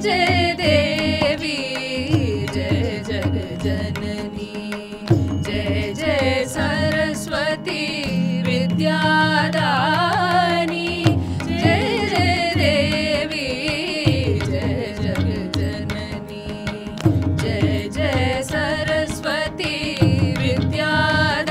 जय देवी जय जग जननी जय जय सरस्वती विद्यादानी जय जय देवी जय जग जननी जय जय सरस्वती विद्यादानी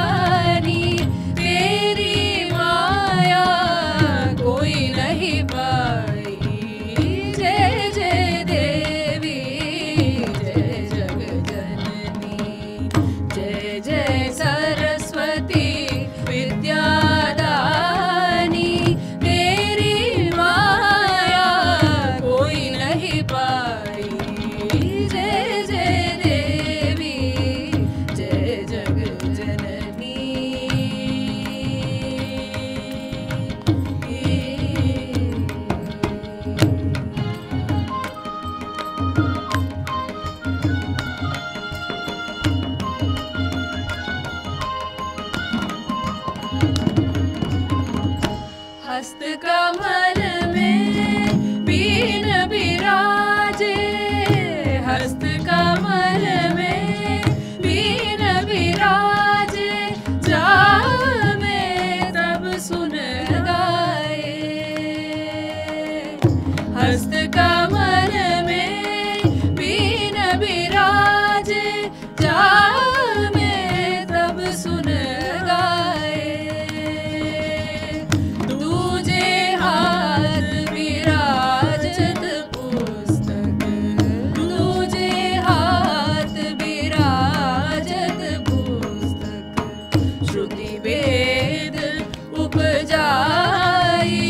तेरी माया कोई नहीं पाई जय जय देवी जय जग जननी जय जय सरस्वती विद्यादानी तेरी माया कोई नहीं पाई जय जय देवी जय जग जननी हस्त कमल में बीन विराजे हस्त कमल में बीन विराजे जा में तब सुन गाए हस्त कमल में बीन विराजे जा में तब सुन गाए दूजे हाथ विराजत पुस्तक दूजे हाथ विराजत पुस्तक श्रुति वेद उपजाई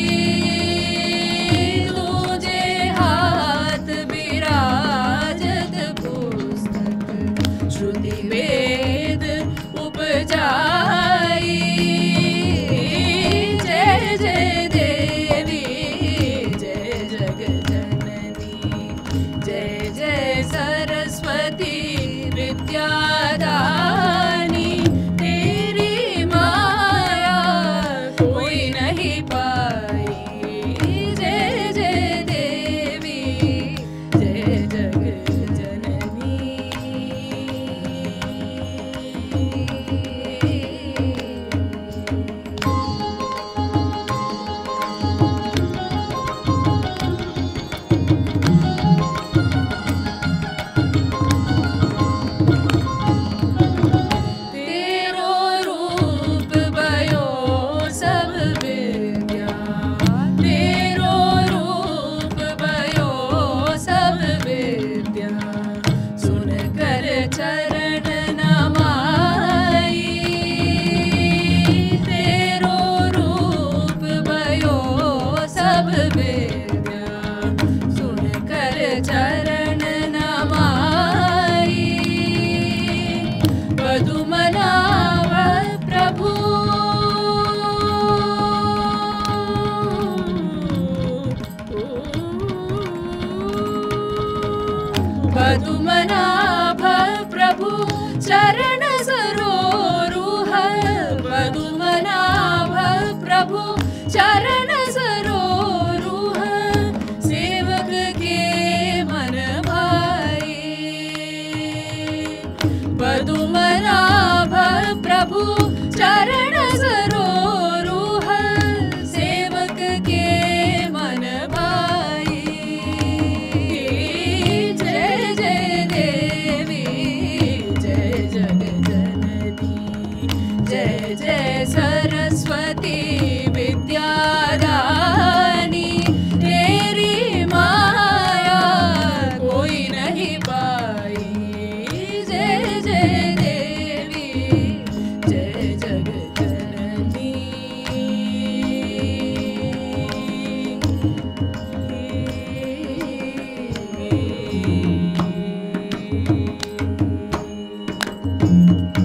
दूजे हाथ विराजत पुस्तक श्रुति वेद उपजाई जय जय देवी जय जग जननी जय जय सरस्वती विद्यादानी तेरी माया कोई नहीं पाई जय जय देवी जय जग जननी तेरो रूप भयो सब विद्या तेरो रूप भयो सब विद्या सुन कर चरण नमाई तेरो रूप भयो सब विद्या सुन कर चरण नमाई पदुमनाभ प्रभु पदुमनाभ प्रभु चरण सरोरुह पदुमनाभ प्रभु चरण सरोरुह सेवक के मन भाई पदुमनाभ प्रभु चरण सरोरुह सेवक के मन भाई जय जय देवी जय जग जननी जय जय सरस्वती विद्यादानी तेरी माया कोई नहीं पाई जय जय देवी जय जग जननी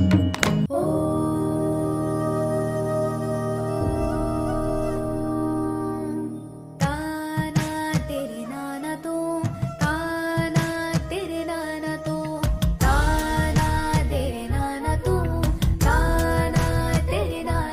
ताना तेरे नाना तो ताना तेरे नाना तो ताना तेरे नाना तो ताना तेरे नाना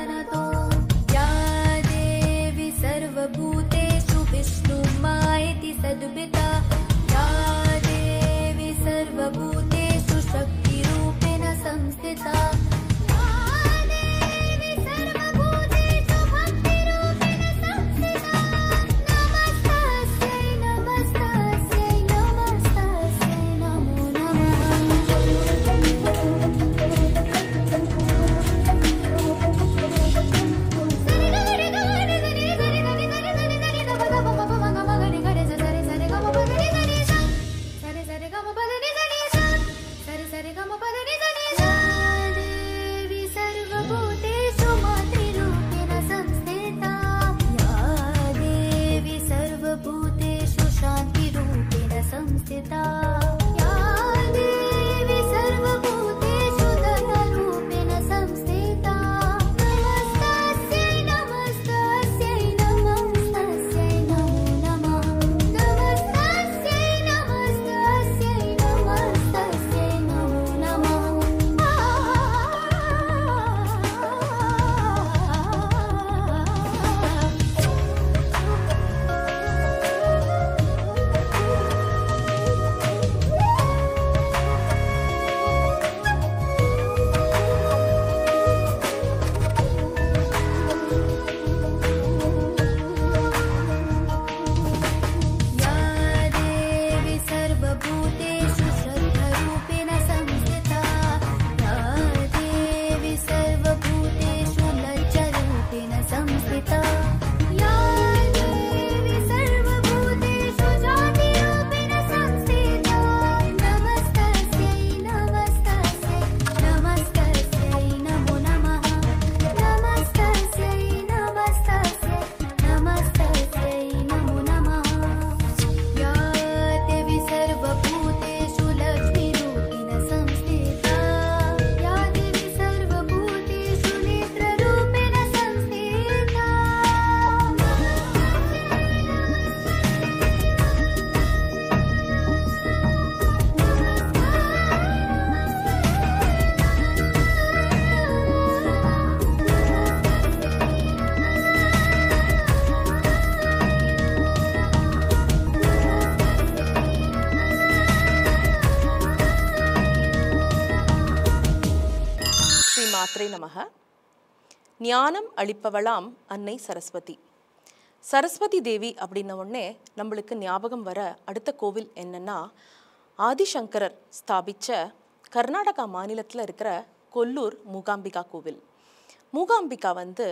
நமக ஞானம் அளிப்பவளாம் அன்னை சரஸ்வதி சரஸ்வதி தேவி அப்படின்ன உடனே நம்மளுக்கு ஞாபகம் வர அடுத்த கோவில் என்னன்னா ஆதிசங்கரர் ஸ்தாபிச்ச கர்நாடகா மாநிலத்தில் இருக்கிற கொல்லூர் மூகாம்பிகா கோவில் மூகாம்பிகா வந்து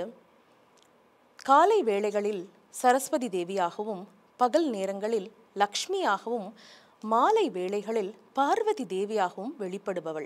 காலை வேளைகளில் சரஸ்வதி தேவியாகவும் பகல் நேரங்களில் லக்ஷ்மியாகவும் மாலை வேளைகளில் பார்வதி தேவியாகவும் வெளிப்படுபவள்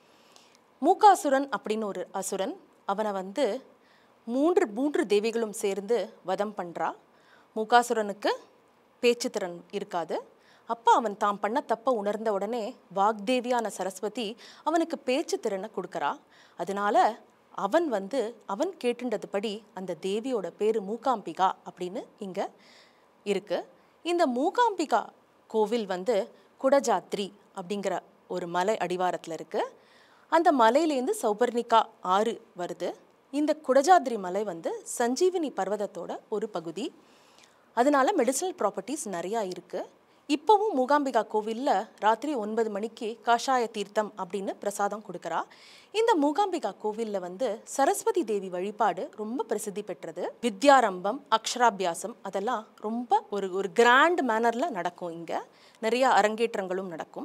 மூகாசுரன் அப்படின்னு ஒரு அசுரன் அவனை வந்து மூன்று மூன்று தேவிகளும் சேர்ந்து வதம் பண்ணுறா மூகாசுரனுக்கு பேச்சுத்திறன் இருக்காது அப்போ அவன் தாம் பண்ண தப்ப உணர்ந்த உடனே வாக்தேவியான சரஸ்வதி அவனுக்கு பேச்சு திறனை கொடுக்கறா அதனால அவன் வந்து அவன் கேட்டுண்டதுபடி அந்த தேவியோட பேர் மூகாம்பிகா அப்படின்னு இங்கே இருக்கு இந்த மூகாம்பிகா கோவில் வந்து குடஜாத்ரி அப்படிங்கிற ஒரு மலை அடிவாரத்தில் இருக்கு அந்த மலையிலேருந்து சௌபர்ணிகா ஆறு வருது இந்த குடஜாத்ரி மலை வந்து சஞ்சீவினி பர்வதத்தோட ஒரு பகுதி அதனால மெடிசனல் ப்ராப்பர்ட்டிஸ் நிறையா இருக்குது இப்போவும் மூகாம்பிகா கோவிலில் ராத்திரி ஒன்பது மணிக்கு காஷாய தீர்த்தம் அப்படின்னு பிரசாதம் கொடுக்குறா இந்த மூகாம்பிகா கோவிலில் வந்து சரஸ்வதி தேவி வழிபாடு ரொம்ப பிரசித்தி பெற்றது வித்யாரம்பம் அக்ஷராபியாசம் அதெல்லாம் ரொம்ப ஒரு ஒரு கிராண்ட் மேனரில் நடக்கும் இங்கே நிறைய அரங்கேற்றங்களும் நடக்கும்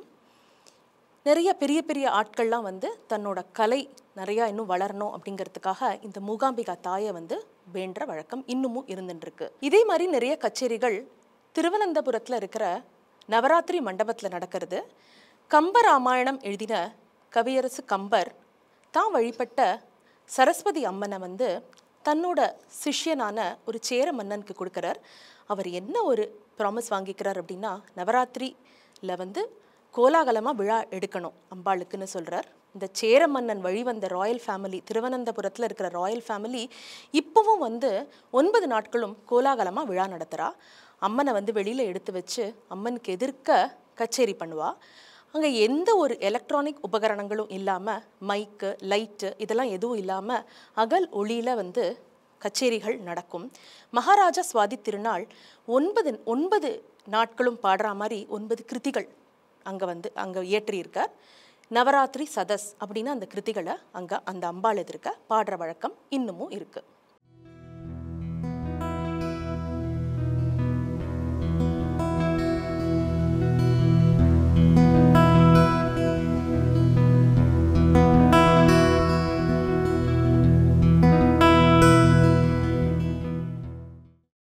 நிறைய பெரிய பெரிய ஆட்கள்லாம் வந்து தன்னோட கலை நிறையா இன்னும் வளரணும் அப்படிங்கிறதுக்காக இந்த மூகாம்பிகா தாயை வந்து வேண்டுற வழக்கம் இன்னமும் இருந்துட்டு இருக்கு இதே மாதிரி நிறைய கச்சேரிகள் திருவனந்தபுரத்தில் இருக்கிற நவராத்திரி மண்டபத்தில் நடக்கிறது கம்ப ராமாயணம் எழுதின கவியரசு கம்பர் தான் வழிபட்ட சரஸ்வதி அம்மனை வந்து தன்னோட சிஷ்யனான ஒரு சேர மன்னனுக்கு கொடுக்குறார் அவர் என்ன ஒரு ப்ராமிஸ் வாங்கிக்கிறார் அப்படின்னா நவராத்திரியில் வந்து கோலாகலமாக விழா எடுக்கணும் அம்பாளுக்குன்னு சொல்கிறார் இந்த சேர மன்னன் வழிவந்த ராயல் ஃபேமிலி திருவனந்தபுரத்தில் இருக்கிற ராயல் ஃபேமிலி இப்போவும் வந்து ஒன்பது நாட்களும் கோலாகலமாக விழா நடத்துகிறா அம்மனை வந்து வெளியில் எடுத்து வச்சு அம்மனுக்கு எதிர்க்க கச்சேரி பண்ணுவா அங்கே எந்த ஒரு எலக்ட்ரானிக் உபகரணங்களும் இல்லாமல் மைக்கு லைட்டு இதெல்லாம் எதுவும் இல்லாமல் அகல் ஒளியில் வந்து கச்சேரிகள் நடக்கும் மகாராஜா சுவாதி திருநாள் ஒன்பது ஒன்பது நாட்களும் பாடுற மாதிரி ஒன்பது கிருதிகள் அங்கே வந்து அங்கே இயற்றியிருக்கார் நவராத்திரி சதஸ் அப்படின்னு அந்த கிருதிகளை அங்கே அந்த அம்பாள் எதிர்க்க பாடுற வழக்கம் இன்னமும் இருக்குது